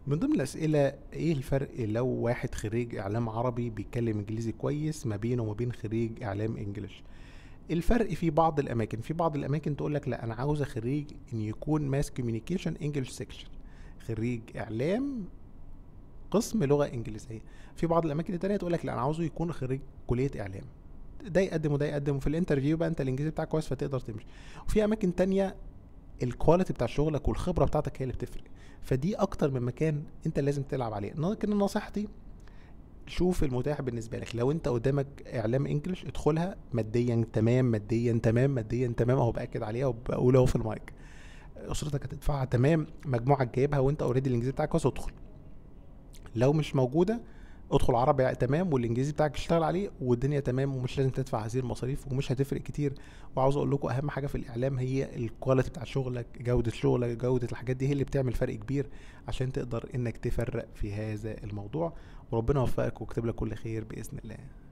من ضمن الأسئلة إيه الفرق لو واحد خريج إعلام عربي بيتكلم إنجليزي كويس ما بينه وما بين خريج إعلام إنجليش الفرق في بعض الأماكن في بعض الأماكن تقول لك لا أنا عاوز خريج إن يكون ماس كوميونيكيشن إنجلش سيكشن خريج إعلام قسم لغة إنجليزية في بعض الأماكن التانية تقول لك لا أنا عاوزه يكون خريج كلية إعلام ده يقدم وده يقدم وفي الانترفيو بقى انت الانجليزي بتاعك كويس فتقدر تمشي وفي اماكن تانية الكواليتي بتاع شغلك والخبره بتاعتك هي اللي بتفرق فدي اكتر من مكان انت لازم تلعب عليه لكن نصيحتي شوف المتاح بالنسبه لك لو انت قدامك اعلام انجلش ادخلها ماديا تمام ماديا تمام ماديا تمام اهو باكد عليها وبقول اهو في المايك اسرتك هتدفعها تمام مجموعك جايبها وانت اوريدي الانجليزي بتاعك كويس ادخل لو مش موجوده ادخل عربي تمام والانجليزي بتاعك اشتغل عليه والدنيا تمام ومش لازم تدفع هذه المصاريف ومش هتفرق كتير وعاوز اقول لكم اهم حاجه في الاعلام هي الكواليتي بتاع شغلك جوده شغلك جوده الحاجات دي هي اللي بتعمل فرق كبير عشان تقدر انك تفرق في هذا الموضوع وربنا يوفقك ويكتب لك كل خير باذن الله